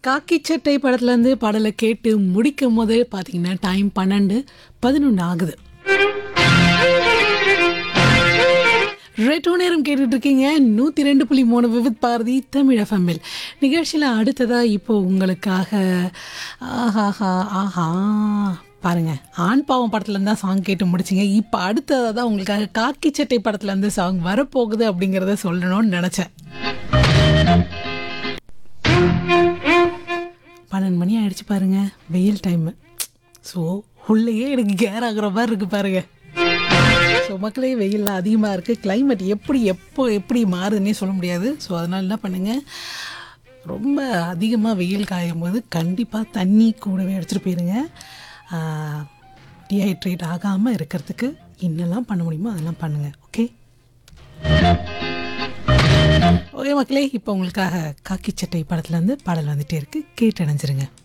காக்கி சட்டை படத்துலேருந்து பாடலை கேட்டு முடிக்கும் போது பார்த்தீங்கன்னா டைம் பன்னெண்டு பதினொன்று ஆகுது ரெட்டோ நேரம் கேட்டுட்டு இருக்கீங்க நூற்றி ரெண்டு புள்ளி மூணு விவித் பாரதி தமிழ் எஃப்எம்மில் நிகழ்ச்சியில் அடுத்ததாக இப்போ உங்களுக்காக ஆஹாஹா ஆஹா பாருங்க ஆண் பாவம் படத்துலேருந்து தான் சாங் கேட்டு முடிச்சிங்க இப்போ அடுத்ததாக தான் உங்களுக்காக காக்கி சட்டை படத்துலேருந்து சாங் வரப்போகுது அப்படிங்கிறத சொல்லணும்னு நினச்சேன் பன்னெண்டு மணி ஆயிடுச்சு பாருங்க வெயில் டைமு ஸோ உள்ளேயே எனக்கு கேர் ஆகுற மாதிரி இருக்கு பாருங்க ஸோ மக்களே வெயில் அதிகமாக இருக்குது climate எப்படி எப்போ எப்படி மாறுதுன்னே சொல்ல முடியாது ஸோ அதனால் என்ன பண்ணுங்கள் ரொம்ப அதிகமாக வெயில் காயும் போது கண்டிப்பாக தண்ணி கூடவே எடுத்துகிட்டு போயிருங்க டீஹைட்ரேட் ஆகாமல் இருக்கிறதுக்கு என்னெல்லாம் பண்ண முடியுமோ அதெல்லாம் பண்ணுங்கள் ஓகே ஓகே மக்களே இப்போ உங்களுக்காக காக்கி சட்டை படத்துலேருந்து பாடல் வந்துட்டே இருக்குது கேட்டு அணைஞ்சிருங்க